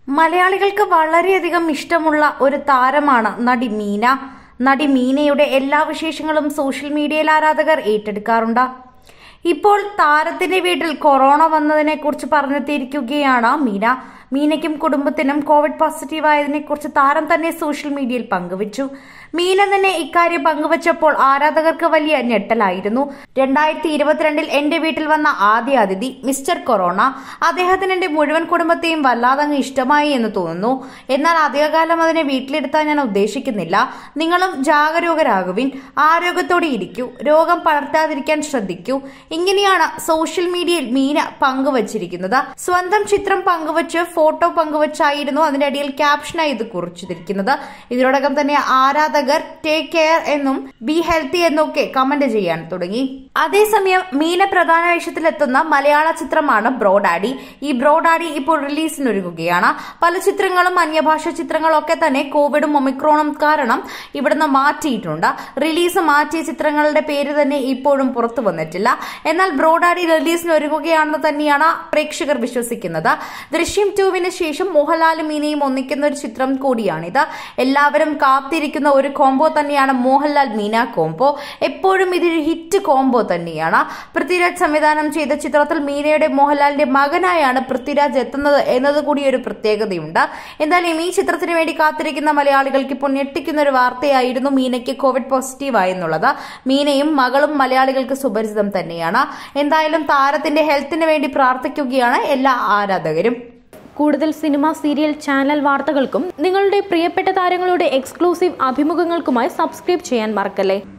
മലയാളികൾക്ക് വളരെയധികം ഇഷ്ടമുള്ള ഒരു താരമാണ് നടി മീന നടി മീനയുടെ എല്ലാ വിശേഷങ്ങളും സോഷ്യൽ മീഡിയയിൽ ആരാധകർ ഏറ്റെടുക്കാറുണ്ട് ഇപ്പോൾ താരത്തിന്റെ വീട്ടിൽ കൊറോണ വന്നതിനെ കുറിച്ച് പറഞ്ഞെത്തിയിരിക്കുകയാണ് മീന മീനയ്ക്കും കുടുംബത്തിനും കോവിഡ് പോസിറ്റീവ് ആയതിനെ കുറിച്ച് താരം തന്നെ സോഷ്യൽ മീഡിയയിൽ പങ്കുവച്ചു മീന തന്നെ ഇക്കാര്യം പങ്കുവച്ചപ്പോൾ ആരാധകർക്ക് വലിയ ഞെട്ടലായിരുന്നു രണ്ടായിരത്തി ഇരുപത്തിരണ്ടിൽ എന്റെ വീട്ടിൽ വന്ന ആദ്യ അതിഥി മിസ്റ്റർ കൊറോണ അദ്ദേഹത്തിന് എന്റെ മുഴുവൻ കുടുംബത്തെയും വല്ലാതങ്ങ് ഇഷ്ടമായി എന്ന് തോന്നുന്നു എന്നാൽ അധികകാലം അതിനെ വീട്ടിലെടുത്താൻ ഞാൻ ഉദ്ദേശിക്കുന്നില്ല നിങ്ങളും ജാഗരൂകരാകുവിൻ ആരോഗ്യത്തോടെ ഇരിക്കൂ രോഗം പടർത്താതിരിക്കാൻ ശ്രദ്ധിക്കൂ ഇങ്ങനെയാണ് സോഷ്യൽ മീഡിയയിൽ മീന പങ്കുവച്ചിരിക്കുന്നത് സ്വന്തം ചിത്രം പങ്കുവച്ച് ഫോട്ടോ പങ്കുവച്ചായിരുന്നു അതിന്റെ അടിയിൽ ക്യാപ്ഷനായി ഇത് കുറിച്ചിരിക്കുന്നത് ഇതിനോടകം തന്നെ ആരാധകർ ടേക്ക് കെയർ എന്നും ബി ഹെൽത്തി എന്നൊക്കെ കമന്റ് ചെയ്യാൻ തുടങ്ങി അതേസമയം മീന പ്രധാന വേഷത്തിലെത്തുന്ന മലയാള ചിത്രമാണ് ബ്രോഡാഡി ഈ ബ്രോഡാഡി ഇപ്പോൾ റിലീസിനൊരുങ്ങുകയാണ് പല ചിത്രങ്ങളും അന്യഭാഷ ചിത്രങ്ങളൊക്കെ തന്നെ കോവിഡും ഒമിക്രോണും കാരണം ഇവിടുന്ന് മാറ്റിയിട്ടുണ്ട് റിലീസ് മാറ്റിയ ചിത്രങ്ങളുടെ പേര് തന്നെ ഇപ്പോഴും പുറത്തു വന്നിട്ടില്ല എന്നാൽ ബ്രോഡാഡി റിലീസിനൊരുങ്ങുകയാണെന്ന് തന്നെയാണ് പ്രേക്ഷകർ വിശ്വസിക്കുന്നത് ദൃശ്യം ടുവിന് ശേഷം മോഹൻലാലും മീനയും ഒന്നിക്കുന്ന ഒരു ചിത്രം കൂടിയാണിത് എല്ലാവരും കാത്തിരിക്കുന്ന ഒരു കോംബോ തന്നെയാണ് മോഹൻലാൽ മീന കോംബോ എപ്പോഴും ഇതൊരു ഹിറ്റ് കോംബോ തന്നെയാണ് പൃഥ്വിരാജ് സംവിധാനം ചെയ്ത ചിത്രത്തിൽ മീനയുടെ മോഹൻലാലിന്റെ മകനായാണ് പൃഥ്വിരാജ് എത്തുന്നത് എന്നത് കൂടി ഒരു പ്രത്യേകതയുണ്ട് എന്തായാലും ഈ ചിത്രത്തിന് വേണ്ടി കാത്തിരിക്കുന്ന മലയാളികൾക്ക് ഇപ്പോൾ ഞെട്ടിക്കുന്ന ഒരു വാർത്തയായിരുന്നു മീനയ്ക്ക് കോവിഡ് പോസിറ്റീവ് ആയെന്നുള്ളത് മീനയും മകളും മലയാളികൾക്ക് സുപരിചിതം തന്നെയാണ് എന്തായാലും താരത്തിന്റെ ഹെൽത്തിന് വേണ്ടി പ്രാർത്ഥിക്കുകയാണ് എല്ലാ ആരാധകരും കൂടുതൽ സിനിമ സീരിയൽ ചാനൽ വാർത്തകൾക്കും നിങ്ങളുടെ പ്രിയപ്പെട്ട താരങ്ങളുടെ എക്സ്ക്ലൂസീവ് അഭിമുഖങ്ങൾക്കുമായി സബ്സ്ക്രൈബ് ചെയ്യാൻ മറക്കല്ലേ